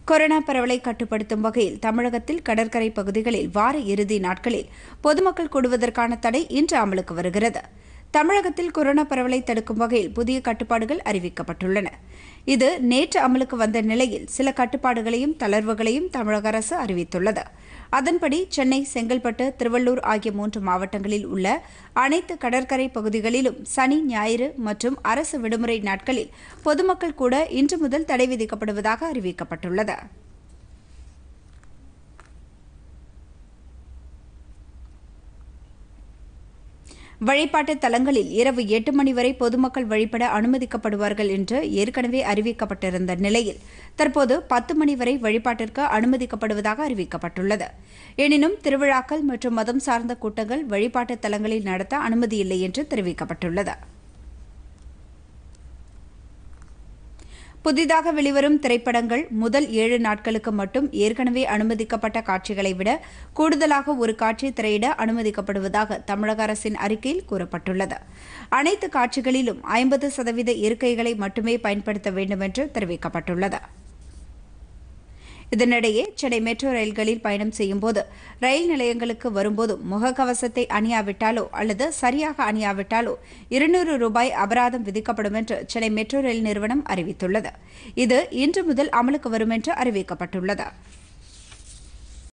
corona பரவலை கட்டுப்படுத்தும் வகையில் தமிழகத்தில் கடற்கரை பகுதிகளில் வார இறுதி நாட்களில் பொதுமக்கள் கூடுவதற்கான தடை இன்று அமலுக்கு வருகிறது தமிழகத்தில் கொரோனா பரவலை தடுக்கும் வகையில் புதிய கட்டுப்பாடுகள் அறிவிக்கப்பட்டுள்ளன இது நேற்று அமலுக்கு வந்த நிலையில் சில கட்டுப்பாடுகளையும் தளர்வுகளையும் தமிழக அரசு அறிவித்துள்ளது அதன்படி சென்னை செங்கல்பட்டு திருவள்ளூர் ஆகிய மூன்று மாவட்டங்களில் உள்ள அனைத்து கடற்கரை பகுதிகளிலும் சனி ஞாயிறு மற்றும் அரசு விடுமுறை நாட்களில் பொதுமக்கள் கூட இன்று முதல் தடை விதிக்கப்படுவதாக அறிவிக்கப்பட்டுள்ளது வழிபாட்டு தலங்களில் இரவு எட்டு மணி வரை பொதுமக்கள் வழிபட அனுமதிக்கப்படுவார்கள் என்று ஏற்கனவே அறிவிக்கப்பட்டிருந்த நிலையில் தற்போது பத்து மணி வரை வழிபாட்டிற்கு அனுமதிக்கப்படுவதாக அறிவிக்கப்பட்டுள்ளது எனினும் திருவிழாக்கள் மற்றும் மதம் சார்ந்த கூட்டங்கள் வழிபாட்டு தலங்களில் நடத்த அனுமதியில்லை என்று தெரிவிக்கப்பட்டுள்ளது புதிதாக வெளிவரும் திரைப்படங்கள் முதல் ஏழு நாட்களுக்கு மட்டும் ஏற்கனவே அனுமதிக்கப்பட்ட காட்சிகளை விட கூடுதலாக ஒரு காட்சி திரையிட அனுமதிக்கப்படுவதாக தமிழக அரசின் அறிக்கையில் கூறப்பட்டுள்ளது அனைத்து காட்சிகளிலும் ஐம்பது சதவீத இருக்கைகளை மட்டுமே பயன்படுத்த வேண்டும் என்று தெரிவிக்கப்பட்டுள்ளது இதனிடையே சென்னை மெட்ரோ ரயில்களில் பயணம் செய்யும்போது ரயில் நிலையங்களுக்கு வரும்போதும் முகக்கவசத்தை அணியாவிட்டாலோ அல்லது சரியாக அணியாவிட்டாலோ இருநூறு ரூபாய் அபராதம் விதிக்கப்படும் என்று சென்னை மெட்ரோ ரயில் நிறுவனம் அறிவித்துள்ளது இது இன்று முதல் அமலுக்கு வரும் என்று அறிவிக்கப்பட்டுள்ளது